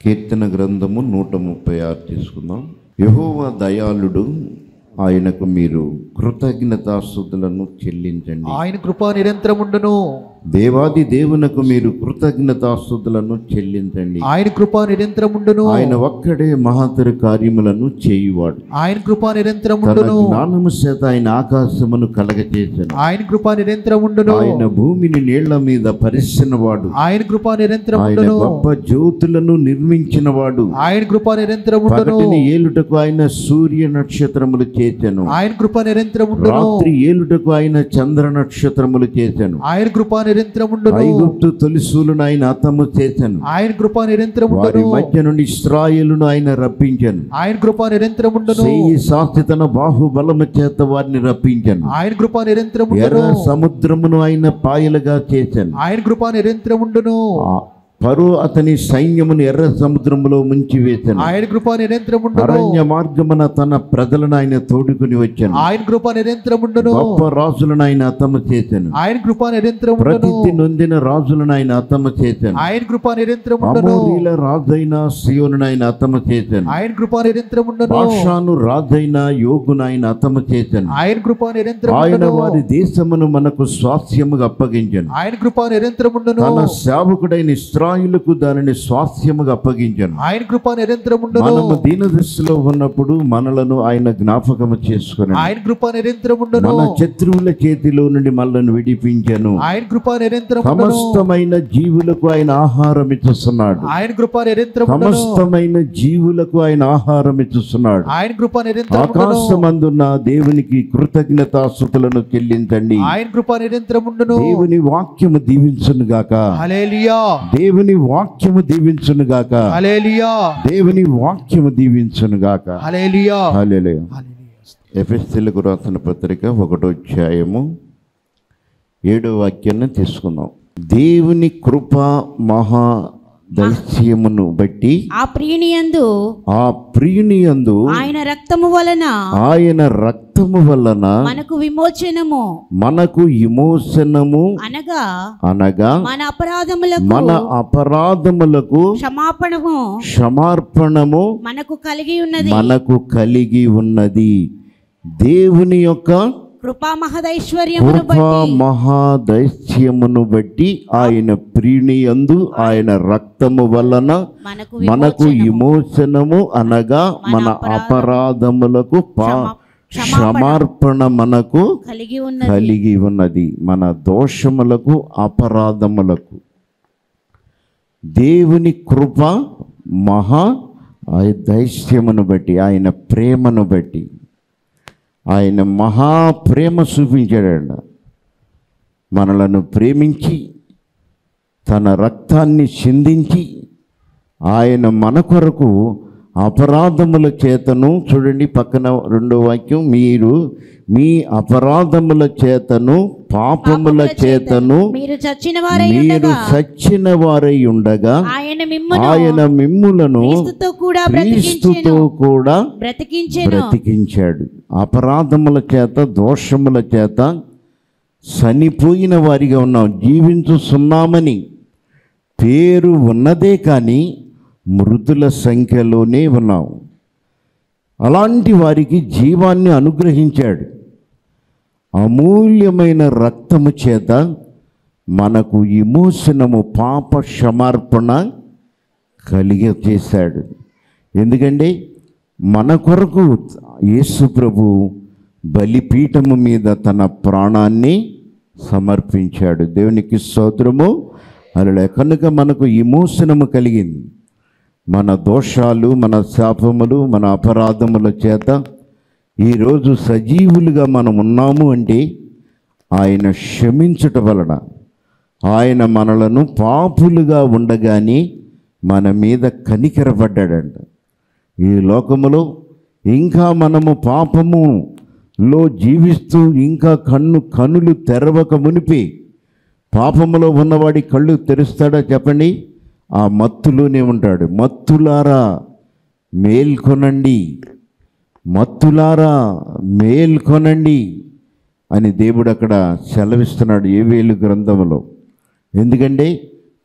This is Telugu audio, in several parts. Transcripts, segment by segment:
కీర్తన గ్రంథము నూట ముప్పై ఆరు తీసుకుందాం యహోవా దయాళుడు ఆయనకు మీరు కృతజ్ఞతాస్తుతులను చెల్లించండి ఆయన కృప నిరంతరముండును దేవాది దేవునకు మీరు కృతజ్ఞతాస్తుతులను చెల్లించండి ఆయన కృప నిరంతరముండును ఆయన ఒక్కడే మహత్తర కార్యములను చేయువాడు ఆయన కృప తన నిరంతరముండును జ్ఞానము చేత ఆయన ఆకాశమును కలగచేసను ఆయన కృప నిరంతరముండును ఆయన భూమిని నీళ్ల మీద పరిచినవాడు ఆయన కృప ఆయన నిరంతరముండును గొప్ప జ్యోతులను నిర్మించినవాడు ఆయన కృప నిరంతరముండును పగటిని ఏలుటకు ఆయన సూర్య నక్షత్రములు చేసెను ఆయన కృప నిరంతరముండును రాత్రి ఏలుటకు ఆయన చంద్ర నక్షత్రములు చేసెను ఆయన కృప నిరంతరముండును ఐగుప్తు తొలిసూలను ఆయన అతము చేసెను ఆయన కృప వారి నిరంతరముండును మధ్య నుండి ఇస్రాయేలును ఆయన రప్పించను ఆయన కృప నిరంతరముండును చెయ్యి సాక్షి తన బాహుబలము చేత వారిని రప్పించను ఆయన కృప ఎర్ర నిరంతరముండును సముద్రమును ఆయన పాయలుగా చేశాను ఆయన కృప నిరంతరముండును పరు అతని సైన్యమును ఎర్ర సముద్రములో ముంచి వేశాను ఆయన కృప నిరంతరముండును అరణ్య మార్గమున తన ప్రజలను ఆయన తోడుకుని వచ్చాను ఆయన కృప నిరంతరముండును గొప్ప రాజులను ఆయన అతము చేశాను ఆయన కృప నిరంతరముండును ప్రతిథి నొందిన రాజులను ఆయన అతము చేశాను ఆయన కృప నిరంతరముండును అమోరీల రాజైన సియోను ఆయన అతము చేశాను ఆయన కృప నిరంతరముండును భాషాను రాజైన యోగును ఆయన అతము చేశాను ఆయన కృప ఆయన నిరంతరముండును వారి దేశమును మనకు స్వాస్థ్యముగా అప్పగించాను ఆయన కృప నిరంతరముండును తన సేవకుడైన ఇస్రాయిలకు దానిని స్వాస్థ్యముగా అప్పగించాను ఆయన కృప నిరంతరముండును మనము దీన దశలో ఉన్నప్పుడు మనలను ఆయన జ్ఞాపకము చేసుకుని ఆయన కృప నిరంతరముండును మన శత్రువుల చేతిలో నుండి మనల్ని విడిపించాను ఆయన కృప నిరంతరముండును సమస్తమైన జీవులకు ఆయన ఆహారం ఇచ్చుస్తున్నాడు ఆయన కృప నిరంతరముండును సమస్తమైన జీవులకు ఆయన ఆహారం ఇచ్చుస్తున్నాడు ఆయన కృప నిరంతరముండును ఆకాశమందున్న దేవునికి కృతజ్ఞతాస్తుతులను చెల్లించండి ఆయన కృప నిరంతరముండును దేవుని వాక్యము దీవించును గాక హల్లెలూయా దేవుని వాక్యము దీవించును గాక హల్లెలూయా దేవుని వాక్యము దీవించును గాక హల్లెలూయా హల్లెలూయా హల్లెలూయా ఎఫెస్సీలకు రాసిన పత్రిక ఒకటో అధ్యాయము ఏడో వాక్యాన్ని తీసుకుందాం దేవుని కృప మహా దైత్యమును బట్టి ఆ ప్రియునియందు ఆ ప్రియుని యందు ఆయన రక్తము వలన ఆయన రక్తము వలన మనకు విమోచనము మనకు విమోచనము అనగా అనగా మన అపరాధములకు మన అపరాధములకు క్షమాపణము క్షమార్పణము మనకు కలిగి ఉన్నది మనకు కలిగి ఉన్నది దేవుని యొక్క కృపా మహదైశ్వర్యమును కృప బట్టి మహాదైత్యమును బట్టి ఆయన ప్రీణియందు ఆయన రక్తము వలన మనకు మనకు విమోచనము అనగా మన అపరాధములకు పా క్షమార్పణ మనకు కలిగి ఉన్నది కలిగి ఉన్నది మన దోషములకు అపరాధములకు దేవుని కృప మహా ఆయన దైత్యమును బట్టి ఆయన ప్రేమను బట్టి ఆయన మహా ప్రేమ చూపించాడంట మనలను ప్రేమించి తన రక్తాన్ని చిందించి ఆయన మన కొరకు అపరాధముల చేతను చూడండి పక్కన రెండో వాక్యం మీరు మీ అపరాధముల చేతను పాపముల చేతను మీరు చచ్చిన వారై మీరు ఉండగా సచ్చిన వారై ఉండగా ఆయన మిమ్మను ఆయన మిమ్ములను క్రీస్తుతో కూడా క్రీస్తుతో బ్రతికించెను కూడా బ్రతికించెను బ్రతికించాడు అపరాధముల చేత దోషముల చేత చనిపోయిన వారిగా ఉన్నాం జీవించుతున్నామని పేరు ఉన్నదే కానీ మృతుల సంఖ్యలోనే ఉన్నాం అలాంటి వారికి జీవాన్ని అనుగ్రహించాడు అమూల్యమైన రక్తము చేత మనకు విమోచనము పాప క్షమార్పణ కలిగ చేశాడు ఎందుకంటే మన కొరకు యేసు ప్రభు బలిపీఠము మీద తన ప్రాణాన్ని సమర్పించాడు దేవునికి స్తోత్రము అలా కనుక మనకు విమోచనము కలిగింది మన దోషాలు మన శాపములు మన అపరాధముల చేత ఈరోజు సజీవులుగా మనం ఉన్నాము అంటే ఆయన క్షమించుట వలన ఆయన మనలను పాపులుగా ఉండగానే మన మీద కనికరపడ్డాడంట ఈ లోకములో ఇంకా మనము పాపములో జీవిస్తూ ఇంకా కన్ను కనులు తెరవక మునిపి పాపములో ఉన్నవాడి కళ్ళు తెరుస్తాడా చెప్పండి ఆ మత్తులోనే ఉంటాడు మత్తులారా మేల్కొనండి మత్తులారా మేల్కొనండి అని దేవుడు అక్కడ సెలవిస్తున్నాడు ఏ వేలు గ్రంథములో ఎందుకంటే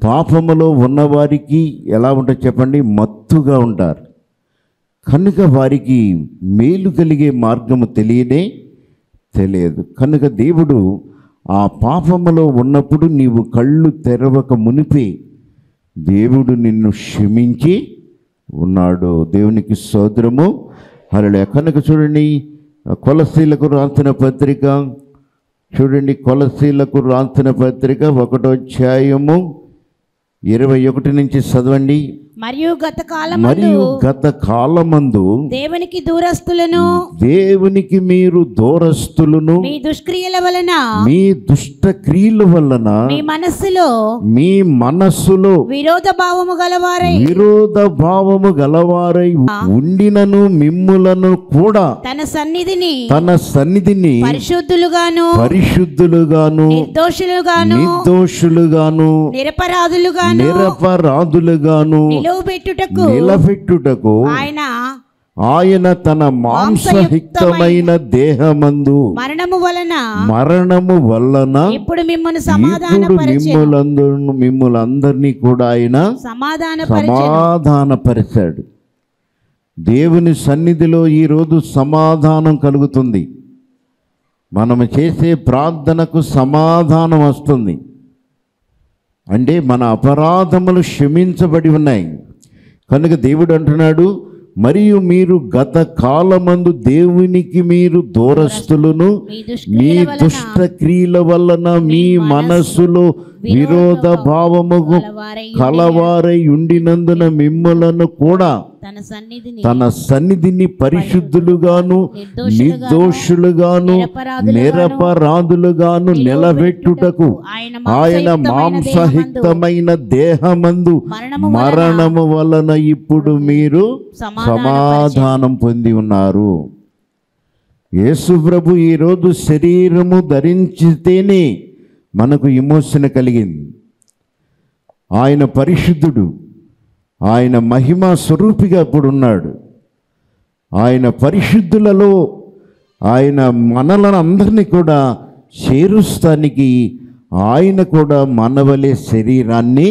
పాపములో ఉన్నవారికి ఎలా ఉంటుంది చెప్పండి మత్తుగా ఉంటారు కనుక వారికి మేలు కలిగే మార్గము తెలియనే తెలియదు కనుక దేవుడు ఆ పాపములో ఉన్నప్పుడు నీవు కళ్ళు తెరవక మునిపే దేవుడు నిన్ను క్షమించి ఉన్నాడు దేవునికి సోదరము అలా కనుక చూడండి కొలసీలకు రాసిన పత్రిక చూడండి కొలసీలకు రాసిన పత్రిక ఒకటో అధ్యాయము ఇరవై ఒకటి నుంచి చదవండి మరియు గత కాలం మరియు గత కాలమందు దేవునికి దూరస్తులను దేవునికి మీరు దూరస్తులను మీ దుష్క్రియల వలన మీ దుష్ట క్రియల వలన మీ మనస్సులో మీ మనస్సులో విరోధ భావము గలవారై విరోధ భావము గలవారై ఉండినను మిమ్ములను కూడా తన సన్నిధిని తన సన్నిధిని పరిశుద్ధులుగాను పరిశుద్ధులుగాను నిర్దోషులుగాను నిర్దోషులుగాను నిరపరాధులుగాను నిరపరాధులుగాను నిలువబెట్టుటకు నిలబెట్టుటకు ఆయన ఆయన తన మాంసహిక్తమైన దేహమందు మరణము వలన మరణము వలన ఇప్పుడు మిమ్మల్ని సమాధాన ఇప్పుడు మిమ్ములందరూ మిమ్ములందరినీ కూడా ఆయన సమాధాన సమాధానపరిచాడు దేవుని సన్నిధిలో ఈరోజు సమాధానం కలుగుతుంది మనము చేసే ప్రార్థనకు సమాధానం వస్తుంది అంటే మన అపరాధములు క్షమించబడి ఉన్నాయి కనుక దేవుడు అంటున్నాడు మరియు మీరు గత కాలమందు దేవునికి మీరు దూరస్తులను మీ మీ దుష్క్రియల వలన దుష్ట క్రియల వలన మీ మనస్సులో విరోధ భావము గలవారై కలవారై ఉండినందున మిమ్మలను కూడా తన సన్నిధిని తన సన్నిధిని పరిశుద్ధులుగాను నిర్దోషులుగాను నిరపరాధులుగాను నిలబెట్టుటకు ఆయన ఆయన మాంసహిక్తమైన దేహమందు మరణము మరణము వలన ఇప్పుడు మీరు సమాధానం పొంది ఉన్నారు యేసు ప్రభు ఈరోజు శరీరము ధరించితేనే మనకు విమోచన కలిగింది ఆయన పరిశుద్ధుడు ఆయన మహిమ స్వరూపిగా ఇప్పుడు ఉన్నాడు ఆయన పరిశుద్ధులలో ఆయన మనలను అందరినీ కూడా చేరుస్తానికి ఆయన కూడా మనవలే శరీరాన్ని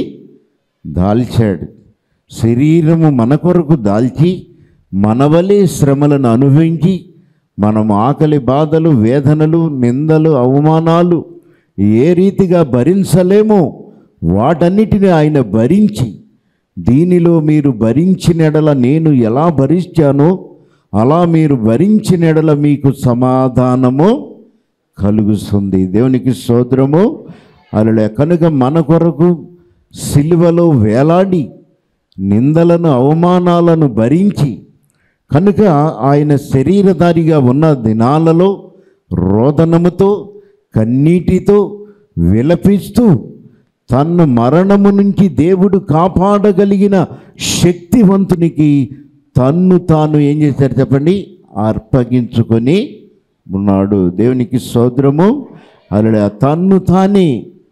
దాల్చాడు శరీరము మన కొరకు దాల్చి మనవలే శ్రమలను అనుభవించి మనం ఆకలి బాధలు వేదనలు నిందలు అవమానాలు ఏ రీతిగా భరించలేమో వాటన్నిటిని ఆయన భరించి దీనిలో మీరు భరించినెడల నేను ఎలా భరించానో అలా మీరు భరించినెడల మీకు సమాధానము కలుగుతుంది దేవునికి సోదరము అలా కనుక మన కొరకు సిలువలో వేలాడి నిందలను అవమానాలను భరించి కనుక ఆయన శరీరధారిగా ఉన్న దినాలలో రోదనముతో కన్నీటితో విలపిస్తూ తన్ను మరణము నుంచి దేవుడు కాపాడగలిగిన శక్తివంతునికి తన్ను తాను ఏం చేశారు చెప్పండి అర్పగించుకొని ఉన్నాడు దేవునికి సోదరము అలా తన్ను తానే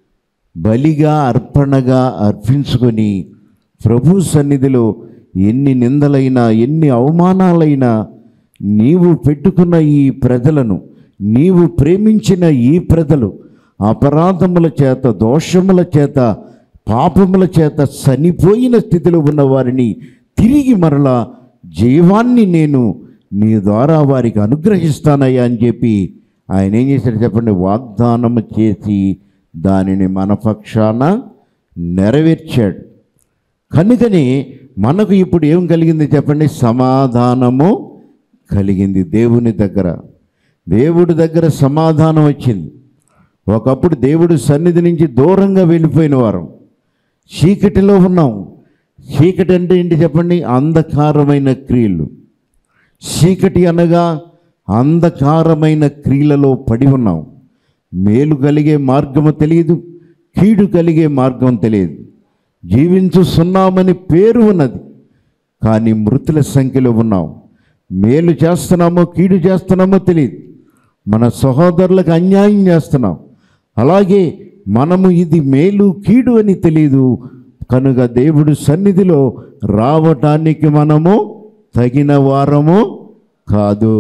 బలిగా అర్పణగా అర్పించుకొని ప్రభు సన్నిధిలో ఎన్ని నిందలైనా ఎన్ని అవమానాలైనా నీవు పెట్టుకున్న ఈ ప్రజలను నీవు ప్రేమించిన ఈ ప్రజలు అపరాధముల చేత దోషముల చేత పాపముల చేత చనిపోయిన స్థితిలో ఉన్న వారిని తిరిగి మరలా జీవాన్ని నేను నీ ద్వారా వారికి అనుగ్రహిస్తానయ్యా అని చెప్పి ఆయన ఏం చేశాడు చెప్పండి వాగ్దానము చేసి దానిని మన పక్షాన నెరవేర్చాడు కనుకని మనకు ఇప్పుడు ఏం కలిగింది చెప్పండి సమాధానము కలిగింది దేవుని దగ్గర దేవుడి దగ్గర సమాధానం వచ్చింది ఒకప్పుడు దేవుడి సన్నిధి నుంచి దూరంగా వెళ్ళిపోయిన వారం చీకటిలో ఉన్నాం చీకటి అంటే ఏంటి చెప్పండి అంధకారమైన క్రియలు చీకటి అనగా అంధకారమైన క్రియలలో పడి ఉన్నాం మేలు కలిగే మార్గము తెలియదు కీడు కలిగే మార్గం తెలియదు జీవించుస్తున్నామని పేరు ఉన్నది కానీ మృతుల సంఖ్యలో ఉన్నాం మేలు చేస్తున్నామో కీడు చేస్తున్నామో తెలియదు మన సహోదరులకు అన్యాయం చేస్తున్నాం అలాగే మనము ఇది మేలు కీడు అని తెలియదు కనుక దేవుడు సన్నిధిలో రావటానికి మనము తగిన వారము కాదు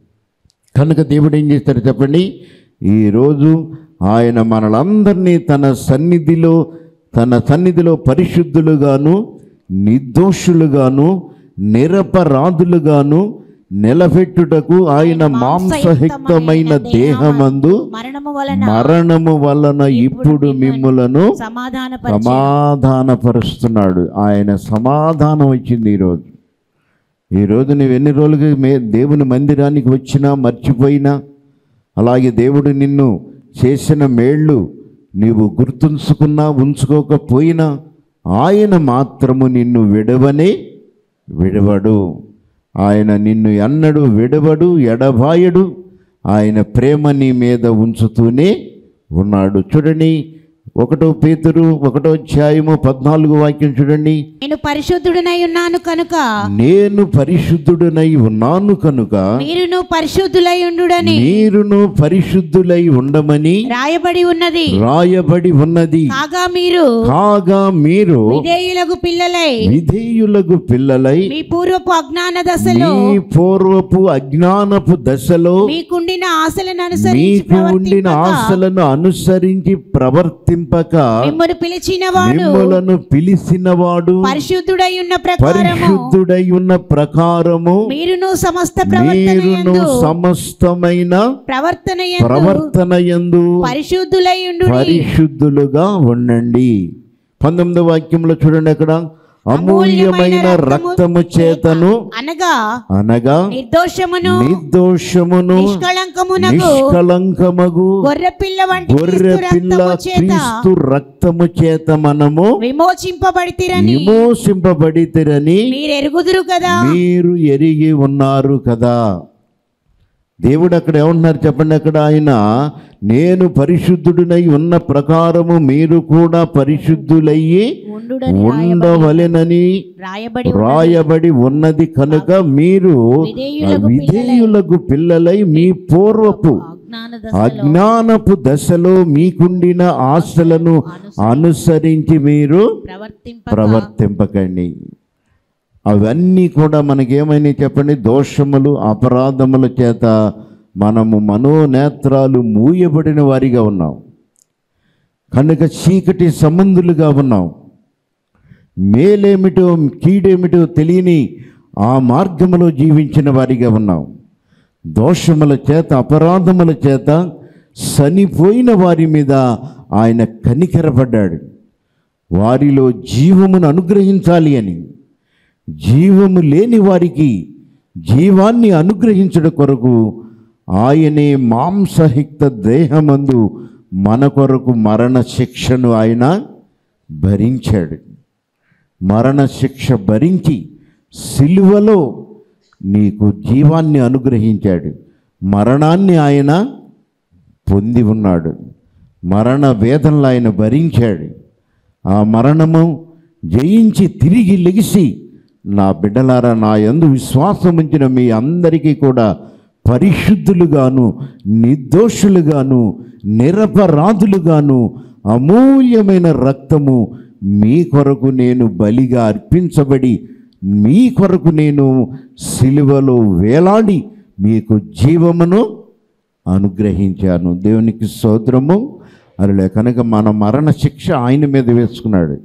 కనుక దేవుడు ఏం చేస్తాడు చెప్పండి ఈరోజు ఆయన మనలందరినీ తన సన్నిధిలో తన సన్నిధిలో పరిశుద్ధులుగాను నిర్దోషులుగాను నిరపరాధులుగాను నిలబెట్టుటకు ఆయన మాంసహిక్తమైన దేహమందు మరణము వలన మరణము వలన ఇప్పుడు మిమ్ములను సమాధాన సమాధానపరుస్తున్నాడు ఆయన సమాధానం వచ్చింది ఈరోజు ఈరోజు నువ్వు ఎన్ని రోజులుగా మే దేవుని మందిరానికి వచ్చినా మర్చిపోయినా అలాగే దేవుడు నిన్ను చేసిన మేళ్ళు నీవు గుర్తుంచుకున్నా ఉంచుకోకపోయినా ఆయన మాత్రము నిన్ను విడవనే విడవడు ఆయన నిన్ను ఎన్నడు విడవడు ఎడబాయడు ఆయన ప్రేమ నీ మీద ఉంచుతూనే ఉన్నాడు చూడండి ఒకటో పేతురు ఒకటో అధ్యాయము పద్నాలుగు వాక్యం చూడండి నేను పరిశుద్ధుడనై ఉన్నాను కనుక నేను పరిశుద్ధుడనై ఉన్నాను కనుక మీరును పరిశుద్ధులై ఉండుడని మీరును పరిశుద్ధులై ఉండమని రాయబడి ఉన్నది రాయబడి ఉన్నది కాగా మీరు కాగా మీరు విధేయులకు పిల్లలై విధేయులకు పిల్లలై మీ పూర్వపు అజ్ఞాన దశలో మీ పూర్వపు అజ్ఞానపు దశలో మీకుండిన ఆశలను అనుసరించి మీకు ఉండిన ప్రవర్తింపక ఆశలను అనుసరించి ప్రవర్తింపక మిమ్మల్ని పిలిచిన వాడు మిమ్మలను పిలిచినవాడు పరిశుద్ధుడై ఉన్న ప్రకారము పరిశుద్ధుడై ఉన్న ప్రకారము మీరును సమస్త ప్రవర్తన మీరును సమస్తమైన ప్రవర్తన ప్రవర్తన యందు పరిశుద్ధులై ఉండు పరిశుద్ధులుగా ఉండండి పంతొమ్మిదో వాక్యంలో చూడండి అక్కడ అమూల్యమైన రక్తము చేతను అనగా అనగా నిర్దోషమును నిర్దోషమును నిష్కళంకమునకు నిష్కలంకమగు గొర్రె పిల్ల వంటి గొర్రె క్రీస్తు పిల్ల రక్తము చేత క్రీస్తు రక్తము చేత మనము విమోచింపబడితిరని విమోచింపబడితిరని మీరు ఎరుగుదురు కదా మీరు ఎరిగి ఉన్నారు కదా దేవుడు అక్కడ ఏమంటున్నారు చెప్పండి అక్కడ ఆయన నేను పరిశుద్ధుడినై ఉన్న ప్రకారము మీరు కూడా పరిశుద్ధులయ్యి ఉండుడని ఉండవలెనని రాయబడి రాయబడి ఉన్నది కనుక మీరు విధేయులకు విధేయులకు పిల్లలై మీ పూర్వపు అజ్ఞాన అజ్ఞానపు దశలో మీకుండిన ఆశలను అనుసరించి మీరు ప్రవర్తింప ప్రవర్తింపకండి అవన్నీ కూడా మనకేమైనా చెప్పండి దోషములు అపరాధముల చేత మనము మనోనేత్రాలు మూయబడిన వారిగా ఉన్నాం కనుక చీకటి సంబంధులుగా ఉన్నాం మేలేమిటో కీడేమిటో తెలియని ఆ మార్గములో జీవించిన వారిగా ఉన్నాం దోషముల చేత అపరాధముల చేత చనిపోయిన వారి మీద ఆయన కనికరపడ్డాడు వారిలో జీవమును అనుగ్రహించాలి అని జీవము లేని వారికి జీవాన్ని అనుగ్రహించడం కొరకు ఆయనే మాంసహిక్త దేహమందు మన కొరకు మరణ శిక్షను ఆయన భరించాడు మరణ శిక్ష భరించి సిలువలో నీకు జీవాన్ని అనుగ్రహించాడు మరణాన్ని ఆయన పొంది ఉన్నాడు మరణ వేదనలు ఆయన భరించాడు ఆ మరణము జయించి తిరిగి లెగిసి నా బిడ్డలారా నా యందు విశ్వాసం ఉంచిన మీ అందరికీ కూడా పరిశుద్ధులుగాను నిర్దోషులుగాను నిరపరాధులుగాను అమూల్యమైన రక్తము మీ కొరకు నేను బలిగా అర్పించబడి మీ కొరకు నేను సిలువలో వేలాడి మీకు జీవమును అనుగ్రహించాను దేవునికి స్తోత్రము అలా కనుక మన మరణ శిక్ష ఆయన మీద వేసుకున్నాడు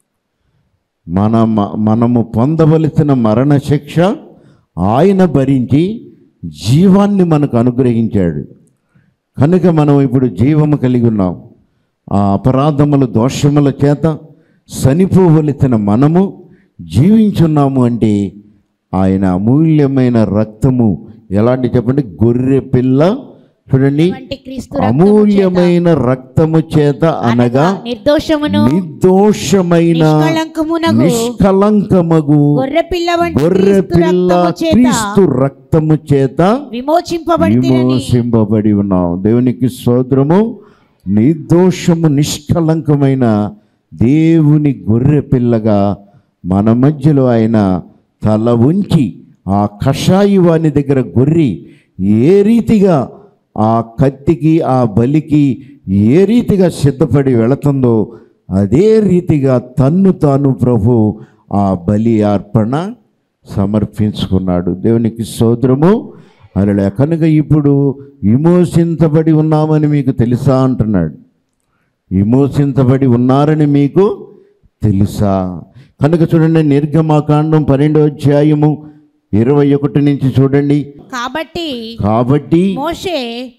మన మ- మనము పొందవలసిన మరణ శిక్ష ఆయన భరించి జీవాన్ని మనకు అనుగ్రహించాడు కనుక మనం ఇప్పుడు జీవము కలిగి ఉన్నాం ఆ అపరాధముల దోషముల చేత చనిపోవలసిన మనము జీవించున్నాము అంటే ఆయన అమూల్యమైన రక్తము ఎలాంటి చెప్పండి గొర్రె పిల్ల చూడండి వంటి క్రీస్తు అమూల్యమైన రక్తము చేత అనగా నిర్దోషమును నిర్దోషమైన నిష్కళంకమునగు నిష్కలంకమగు గొర్రె పిల్ల వంటి గొర్రె క్రీస్తు పిల్ల రక్తము చేత క్రీస్తు రక్తము చేత విమోచింపబడితిరని విమోచింపబడి ఉన్నాం దేవునికి స్తోత్రము నిర్దోషము నిష్కలంకమైన దేవుని గొర్రె పిల్లగా మన మధ్యలో ఆయన తల ఉంచి ఆ కషాయి వాని దగ్గర గొర్రె ఏ రీతిగా ఆ కత్తికి ఆ బలికి ఏ రీతిగా సిద్ధపడి వెళుతుందో అదే రీతిగా తన్ను తాను ప్రభు ఆ బలి అర్పణ సమర్పించుకున్నాడు దేవునికి సోదరము అలా కనుక ఇప్పుడు విమోచించబడి ఉన్నామని మీకు తెలుసా అంటున్నాడు విమోచించబడి ఉన్నారని మీకు తెలుసా కనుక చూడండి నిర్గమాకాండం పన్నెండో అధ్యాయము ఇరవై ఒకటి నుంచి చూడండి కాబట్టి కాబట్టి మోషే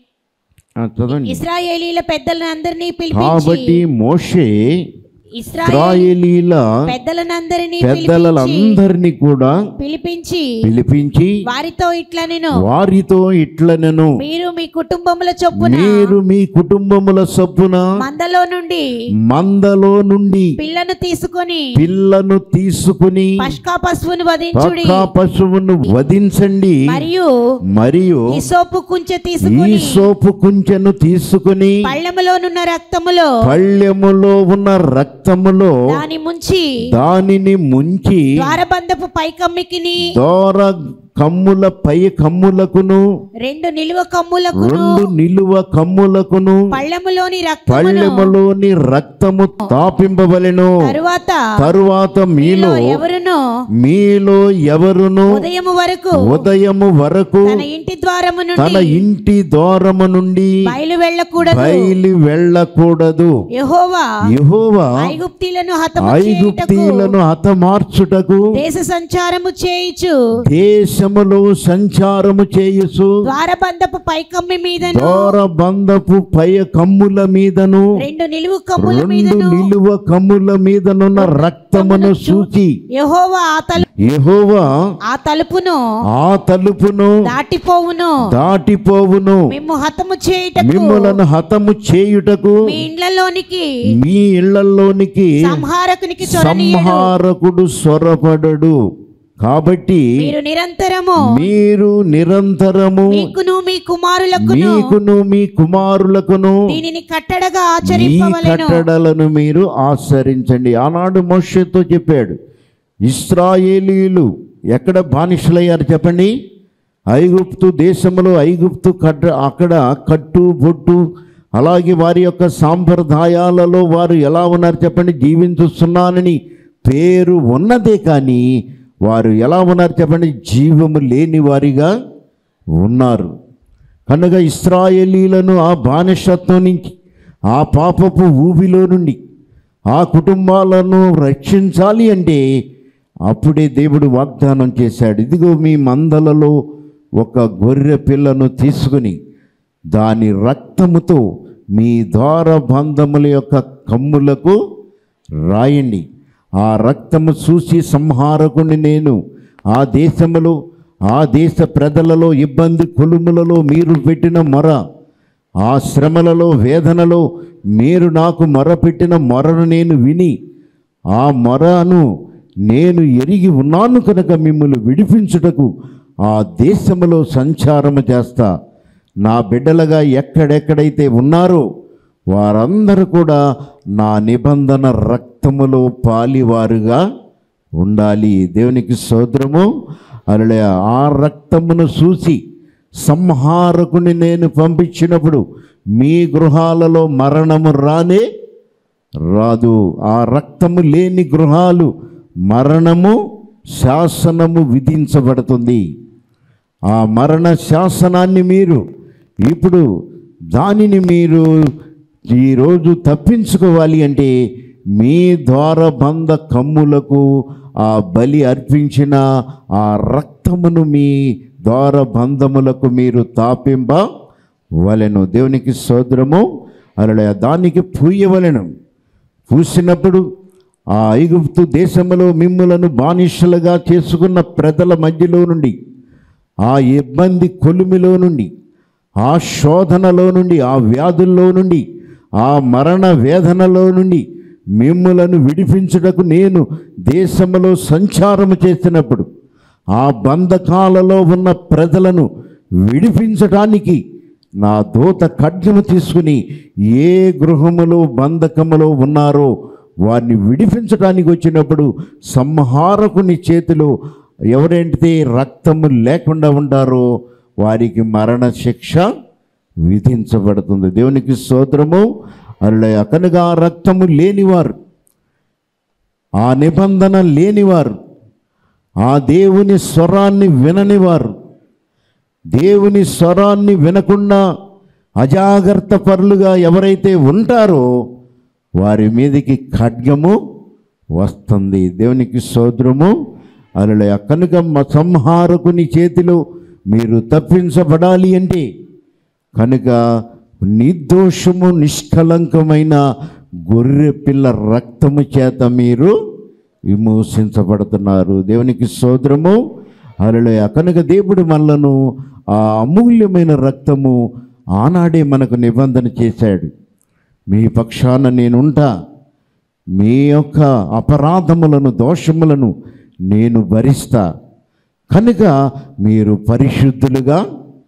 ఆ, చదవండి ఇస్రాయేలీల పెద్దలందరినీ పిలిపించి కాబట్టి మోషే ఇస్రాయేల్ ఇస్రాయేలీల పెద్దలనందరినీ పిలిపించి పెద్దలందరినీ కూడా పిలిపించి పిలిపించి వారితో ఇట్లా నేను వారితో ఇట్లనెను మీరు మీ కుటుంబముల చొప్పున మీరు మీ కుటుంబముల సొప్పున మందలో నుండి మందలో నుండి పిల్లను తీసుకొని పిల్లను తీసుకుని పష్కా పశువును వధించుడి పక్కా పశువును వధించండి మరియు మరియు హిసోపు కుంచె ఈ తీసుకొని సోపు కుంచెను తీసుకుని పళ్ళెములోనున్న రక్తములో పళ్ళెములో ఉన్న రక్తములో దాని ముంచి దానిని ముంచి ద్వారబంధపు పైకమ్మికిని దోర కమ్ముల పై కమ్ములకును రెండు నిలువ కమ్ములకును రెండు నిలువ కమ్ములకును పళ్ళెములోని రక్తమును పళ్ళెములోని రక్తము తాపింపవలెను తరువాత తరువాత మీలో ఎవరును మీలో ఎవరును ఉదయము వరకు ఉదయము వరకు తన ఇంటి ద్వారము తన నుండి ఇంటి దూరము నుండి బయలు వెళ్ళకూడదు బయలు వెళ్ళకూడదు యెహోవా యెహోవా ఐగుప్తీలను హతము చేయుటకు ఐగుప్తీలను హతమార్చుటకు దేశ సంచారము చేయుచు దేశములో సంచారము చేయుచు ద్వారబంధపు పైకమ్మి మీదను దూర బంధపు పై కమ్ముల మీదను రెండు నిలువు కమ్ముల రెండు మీదను నిలువ కమ్ముల మీదనున్న రక్తమును చూచి యెహోవా ఆ తలు యెహోవా ఆ తలుపును ఆ తలుపును దాటిపోవును దాటిపోవును మేము హతము చేయుటకు మిమ్మలను హతము చేయుటకు మీ ఇండ్లలోనికి మీ ఇళ్లలోనికి సంహారకునికి చొరనీయడు సంహారకుడు సొరపడడు కాబట్టి మీరు నిరంతరము మీరు నిరంతరము మీకును మీ కుమారులకును మీకును మీ కుమారులకును దీనిని కట్టడగా ఈ ఆచరింపవలెను కట్టడలను మీరు ఆచరించండి ఆనాడు మోషతో చెప్పాడు ఇస్రాయేలీలు ఎక్కడ బానిసలయ్యారు చెప్పండి ఐగుప్తు దేశంలో ఐగుప్తు కట్ట అక్కడ కట్టు బొట్టు అలాగే వారి యొక్క సాంప్రదాయాలలో వారు ఎలా ఉన్నారు చెప్పండి జీవించుస్తున్నానని పేరు ఉన్నదే కానీ వారు ఎలా ఉన్నారు చెప్పండి జీవము లేని వారిగా ఉన్నారు కనుక ఇస్రాయేలీలను ఆ బానిసత్వం నుంచి ఆ పాపపు ఊబిలో నుండి ఆ కుటుంబాలను రక్షించాలి అంటే అప్పుడే దేవుడు వాగ్దానం చేశాడు ఇదిగో మీ మందలలో ఒక గొర్రె పిల్లను తీసుకుని దాని రక్తముతో మీ ద్వార బంధముల యొక్క కమ్ములకు రాయండి ఆ రక్తము చూసి సంహారకుని నేను ఆ దేశములో ఆ దేశ ప్రజలలో ఇబ్బంది కొలుములలో మీరు పెట్టిన మొర ఆ శ్రమలలో వేదనలో మీరు నాకు మొర పెట్టిన మొరను నేను విని ఆ మొరను నేను ఎరిగి ఉన్నాను కనుక మిమ్మల్ని విడిపించుటకు ఆ దేశములో సంచారము చేస్తా నా బిడ్డలుగా ఎక్కడెక్కడైతే ఉన్నారో వారందరూ కూడా నా నిబంధన రక్తములో పాలివారుగా ఉండాలి దేవునికి సోదరము అలా ఆ రక్తమును చూసి సంహారకుని నేను పంపించినప్పుడు మీ గృహాలలో మరణము రానే రాదు ఆ రక్తము లేని గృహాలు మరణము శాసనము విధించబడుతుంది ఆ మరణ శాసనాన్ని మీరు ఇప్పుడు దానిని మీరు ఈరోజు తప్పించుకోవాలి అంటే మీ ద్వారబంధ కమ్ములకు ఆ బలి అర్పించిన ఆ రక్తమును మీ ద్వారబంధములకు మీరు తాపింప వలెను దేవునికి సోదరము అలా దానికి పూయవలెను పూసినప్పుడు ఆ ఐగుప్తు దేశములో మిమ్ములను బానిసలుగా చేసుకున్న ప్రజల మధ్యలో నుండి ఆ ఇబ్బంది కొలిమిలో నుండి ఆ శోధనలో నుండి ఆ వ్యాధుల్లో నుండి ఆ మరణ వేదనలో నుండి మిమ్ములను విడిపించుటకు నేను దేశములో సంచారము చేసినప్పుడు ఆ బంధకాలలో ఉన్న ప్రజలను విడిపించటానికి నా దూత ఖడ్గము తీసుకుని ఏ గృహములో బంధకములో ఉన్నారో వారిని విడిపించడానికి వచ్చినప్పుడు సంహారకుని చేతిలో ఎవరైతే రక్తము లేకుండా ఉంటారో వారికి మరణ శిక్ష విధించబడుతుంది దేవునికి స్తోత్రము అలా కనుక ఆ రక్తము లేనివారు ఆ నిబంధన లేనివారు ఆ దేవుని స్వరాన్ని విననివారు దేవుని స్వరాన్ని వినకుండా అజాగ్రత్త పరులుగా ఎవరైతే ఉంటారో వారి మీదకి ఖడ్గము వస్తుంది దేవునికి సోదరము అలా కనుక మ- సంహారకుని చేతిలో మీరు తప్పించబడాలి అంటే కనుక నిర్దోషము నిష్కలంకమైన గొర్రె పిల్ల రక్తము చేత మీరు విమోచించబడుతున్నారు దేవునికి సోదరము అలలయ కనుక దేవుడు మనలను ఆ అమూల్యమైన రక్తము ఆనాడే మనకు నిబంధన చేశాడు మీ పక్షాన నేనుంటా మీ యొక్క అపరాధములను దోషములను నేను భరిస్తా కనుక మీరు పరిశుద్ధులుగా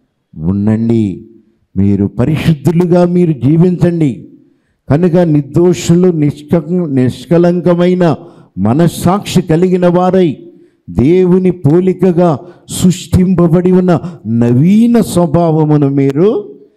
ఉండండి మీరు పరిశుద్ధులుగా మీరు జీవించండి కనుక నిర్దోషులు నిష్క నిష్కలంకమైన మనస్సాక్షి కలిగిన వారై దేవుని పోలికగా సృష్టింపబడి ఉన్న నవీన స్వభావమును మీరు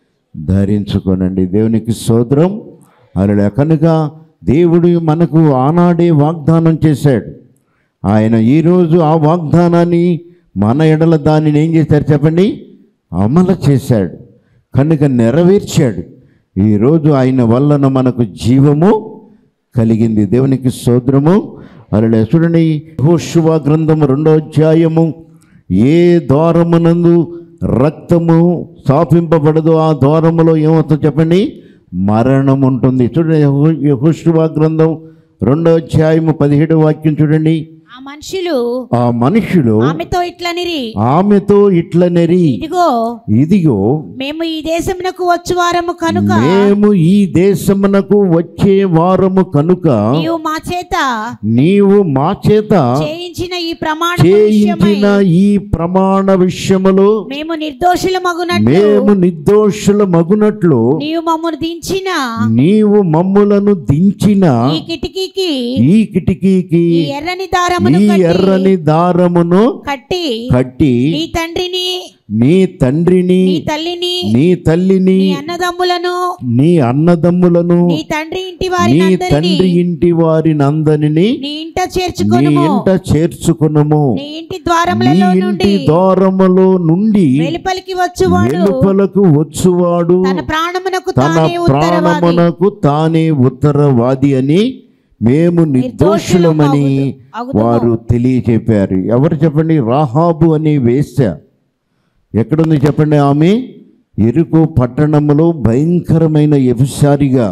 ధరించుకోనండి దేవునికి సోదరం అలా కనుక దేవుడు మనకు ఆనాడే వాగ్దానం చేశాడు ఆయన ఈరోజు ఆ వాగ్దానాన్ని మన ఎడల దానిని ఏం చేశారు చెప్పండి అమలు చేశాడు కనుక నెరవేర్చాడు ఈరోజు ఆయన వలన మనకు జీవము కలిగింది దేవునికి సోదరము అలా చూడండి హోషువా గ్రంథము రెండో అధ్యాయము ఏ ద్వారమునందు రక్తము స్థాపింపబడదో ఆ ద్వారములో ఏమవుతుందో చెప్పండి మరణం ఉంటుంది చూడండి యహోషువా గ్రంథం రెండో అధ్యాయము పదిహేడు వాక్యం చూడండి ఆ మనుషులు ఆ మనుషులు ఆమెతో ఇట్లనిరి ఆమెతో ఇట్ల నెరి ఇదిగో ఇదిగో మేము ఈ దేశమునకు వచ్చు వారము కనుక మేము ఈ దేశమునకు వచ్చే వారము కనుక నీవు మా చేత నీవు మా చేత చేయించిన ఈ ప్రమాణ చేయించిన ఈ ప్రమాణ విషయములో మేము నిర్దోషుల మగునట్లు మేము నిర్దోషుల మగునట్లు నీవు మమ్మను దించిన నీవు మమ్ములను దించిన ఈ కిటికీకి ఈ కిటికీకి ఈ ఎర్రని దారమును ఈ కట్టి ఎర్రని దారమును కట్టి కట్టి నీ తండ్రిని నీ తండ్రిని నీ తల్లిని నీ తల్లిని నీ అన్నదమ్ములను నీ అన్నదమ్ములను నీ తండ్రి ఇంటి వారి నీ తండ్రి ఇంటి వారినందరిని నీ ఇంట నీ చేర్చుకొనుము ఇంట చేర్చుకునము నీ ఇంటి నీ ద్వారములలో ఇంటి నుండి ద్వారములో నుండి వెలుపలికి వచ్చువాడు వెలుపలకు వచ్చువాడు తన ప్రాణమునకు తన తానే ఉత్తరవాది ప్రాణమునకు తానే ఉత్తరవాది అని మేము నిర్దోషులమని అగుదుము. వారు తెలియచెప్పారు ఎవరు చెప్పండి రాహాబు అనే వేశ్య ఎక్కడుంది చెప్పండి ఆమె ఎరుకు పట్టణములో భయంకరమైన వ్యభిచారిగా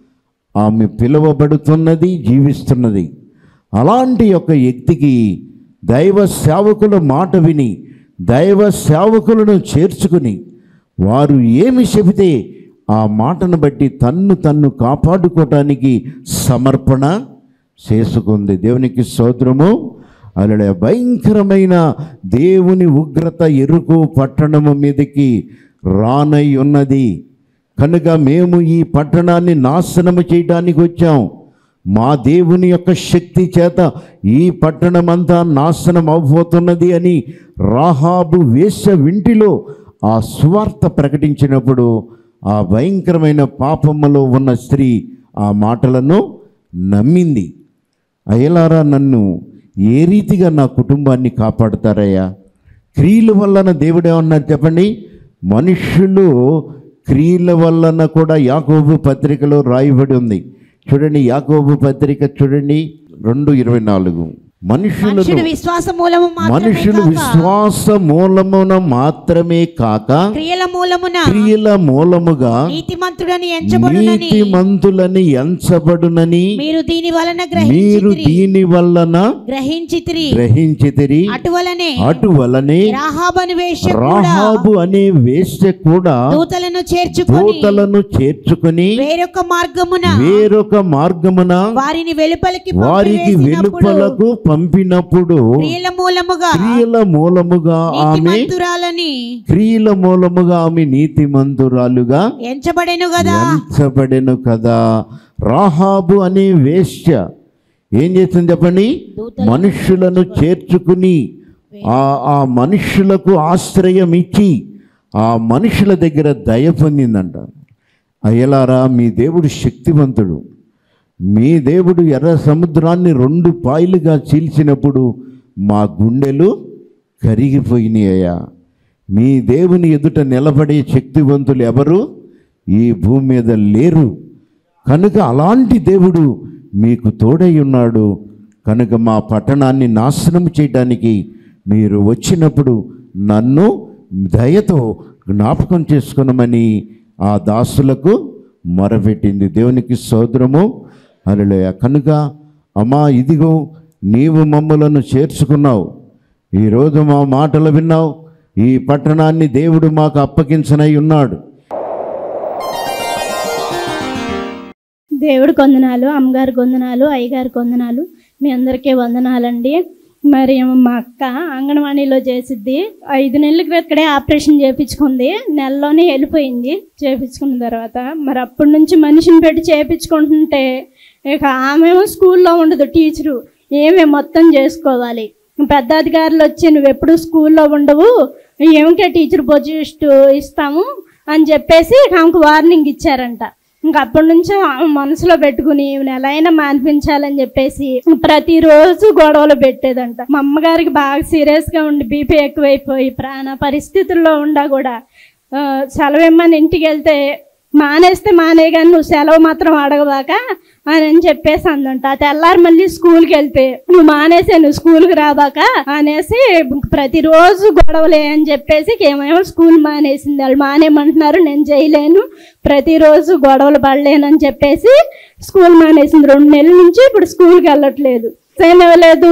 ఆమె పిలువబడుతున్నది జీవిస్తున్నది అలాంటి యొక్క వ్యక్తికి దైవ సేవకుల మాట విని దైవ సేవకులను చేర్చుకుని వారు ఏమి చెబితే ఆ మాటను బట్టి తన్ను తన్ను కాపాడుకోవటానికి సమర్పణ చేసుకుంది దేవునికి స్తోత్రము అలా భయంకరమైన దేవుని ఉగ్రత ఎరుకు పట్టణము మీదకి రానై ఉన్నది కనుక మేము ఈ పట్టణాన్ని నాశనము చేయడానికి వచ్చాం మా దేవుని యొక్క శక్తి చేత ఈ పట్టణమంతా నాశనం అవబోతున్నది అని రాహాబు వేశ్య వింటిలో ఆ సువార్త ప్రకటించినప్పుడు ఆ భయంకరమైన పాపములో ఉన్న స్త్రీ ఆ మాటలను నమ్మింది అయ్యలారా నన్ను ఏ రీతిగా నా కుటుంబాన్ని కాపాడుతారయ్యా క్రియల వలన దేవుడు ఏమన్నారు చెప్పండి మనుషులు క్రియల వలన కూడా యాకోబు పత్రికలో రాయబడి ఉంది చూడండి యాకోబు పత్రిక చూడండి రెండు ఇరవై నాలుగు మనుషులను మనుషుడు విశ్వాస మూలము మాత్రమే మనుషులు కాక విశ్వాస మూలమున మాత్రమే కాక క్రియల మూలమున క్రియల మూలముగా నీతిమంతుడని ఎంచబడునని నీతిమంతులని ఎంచబడునని మీరు దీని వలన మీరు గ్రహించితిరి దీని వలన గ్రహించితిరి గ్రహించితిరి అటువలనే అటువలనే రాహాబని వేష కూడా రాహాబు అనే వేశ్య కూడా దూతలను చేర్చుకొని దూతలను చేర్చుకుని వేరొక మార్గమున వేరొక మార్గమున వారిని వెలుపలికి వారికి పంపివేసినప్పుడు వెలుపలకు పంపినప్పుడు క్రియల మూలముగా క్రియల మూలముగా ఆమె నీతిమంతురాలని క్రియల మూలముగా ఆమె నీతిమంతురాలుగా ఎంచబడెను కదా ఎంచబడెను కదా రాహాబు అనే వేశ్య ఏం చేస్తుంది చెప్పండి మనుషులను చేర్చుకుని ఆ ఆ మనుషులకు ఆశ్రయం ఇచ్చి ఆ మనుషుల దగ్గర దయ పొందిందంట అయ్యలారా మీ దేవుడు శక్తివంతుడు మీ దేవుడు ఎర్ర సముద్రాన్ని రెండు పాయలుగా చీల్చినప్పుడు మా గుండెలు కరిగిపోయినాయ్యా మీ దేవుని ఎదుట నిలబడే శక్తివంతులు ఎవరు ఈ భూమి మీద లేరు కనుక అలాంటి దేవుడు మీకు తోడై ఉన్నాడు కనుక మా పట్టణాన్ని నాశనం చేయడానికి మీరు వచ్చినప్పుడు నన్ను దయతో జ్ఞాపకం చేసుకునమని ఆ దాసులకు మొరపెట్టింది దేవునికి సోదరము అలలోయ కనుక అమ్మా ఇదిగో నీవు మమ్మలను చేర్చుకున్నావు ఈరోజు మా మాటలు విన్నావు ఈ పట్టణాన్ని దేవుడు మాకు అప్పగించనై ఉన్నాడు దేవుడికి వందనాలు అమ్మగారికి వందనాలు అయ్యగారికి వందనాలు మీ అందరికీ వందనాలండి మరి మా అక్క అంగన్వాడీలో చేసిద్ది ఐదు నెలల క్రితడే ఆపరేషన్ చేయించుకుంది నెలలోనే వెళ్ళిపోయింది చేయించుకున్న తర్వాత మరి అప్పటి నుంచి మనిషిని పెట్టి చేయించుకుంటుంటే ఇక ఆమెమో స్కూల్లో ఉండదు టీచరు ఏమే మొత్తం చేసుకోవాలి పెద్ద అధికారులు వచ్చి నువ్వు ఎప్పుడు స్కూల్లో ఉండవు ఏమికే టీచర్ పొజిస్ట్ ఇస్తాము అని చెప్పేసి ఆమెకు వార్నింగ్ ఇచ్చారంట ఇంక అప్పటి నుంచి ఆమె మనసులో పెట్టుకుని ఈమెను ఎలా అయినా మాన్పించాలని చెప్పేసి ప్రతిరోజు గొడవలు పెట్టేదంట మా అమ్మగారికి బాగా సీరియస్గా ఉండి బీపీ ఎక్కువైపోయి ప్రాణ పరిస్థితుల్లో ఉండా కూడా ఆ, సెలవు ఇమ్మని ఇంటికి వెళ్తే మానేస్తే మానే కానీ నువ్వు సెలవు మాత్రం అడగబాక అని అని చెప్పేసి అందంట ఆ తెల్లారి మళ్ళీ స్కూల్కి వెళ్తే నువ్వు మానేసే నువ్వు స్కూల్కి రాబాక అనేసి ప్రతిరోజు గొడవలే అని చెప్పేసి ఏమేమో స్కూల్ మానేసింది వాళ్ళు మానేయమంటున్నారు నేను చేయలేను ప్రతిరోజు గొడవలు పడలేనని చెప్పేసి స్కూల్ మానేసింది రెండు నెలల నుంచి ఇప్పుడు స్కూల్కి వెళ్ళట్లేదు లేదు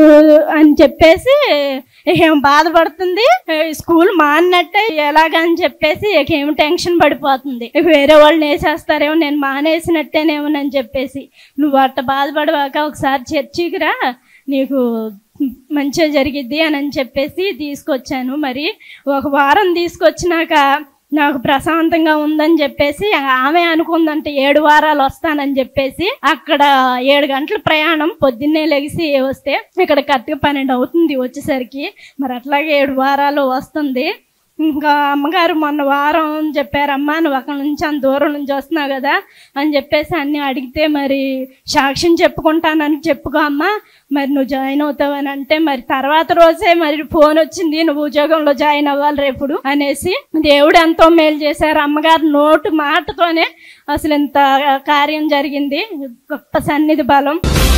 అని చెప్పేసి ఏం బాధపడుతుంది ఏ, స్కూల్ మానట్టే ఎలాగని చెప్పేసి ఇక ఏం టెన్షన్ పడిపోతుంది ఇక వేరే వాళ్ళని వేసేస్తారేమో నేను మానేసినట్టేనేమోనని చెప్పేసి నువ్వు అట్ట బాధపడవాక ఒకసారి చర్చికి రా నీకు మంచిగా జరిగిద్ది అని అని చెప్పేసి తీసుకొచ్చాను మరి ఒక వారం తీసుకొచ్చినాక నాకు ప్రశాంతంగా ఉందని చెప్పేసి ఆమె అనుకుందంటే ఏడు వారాలు వస్తానని చెప్పేసి అక్కడ ఏడు గంటల ప్రయాణం పొద్దున్నే లెగిసి వస్తే ఇక్కడ కరెక్ట్గా పన్నెండు అవుతుంది వచ్చేసరికి మరి అట్లాగే ఏడు వారాలు వస్తుంది ఇంకా అమ్మగారు మొన్న వారం చెప్పారమ్మా నువ్వు అక్కడ నుంచి అంత దూరం నుంచి వస్తున్నావు కదా అని చెప్పేసి అన్నీ అడిగితే మరి సాక్ష్యం చెప్పుకుంటానని చెప్పుకో అమ్మా మరి నువ్వు జాయిన్ అవుతావని అంటే మరి తర్వాత రోజే మరి ఫోన్ వచ్చింది నువ్వు ఉద్యోగంలో జాయిన్ అవ్వాలి రేపుడు అనేసి దేవుడు ఎంతో మేలు చేశారు అమ్మగారు నోటు మాటతోనే అసలు ఇంత కార్యం జరిగింది గొప్ప సన్నిధి బలం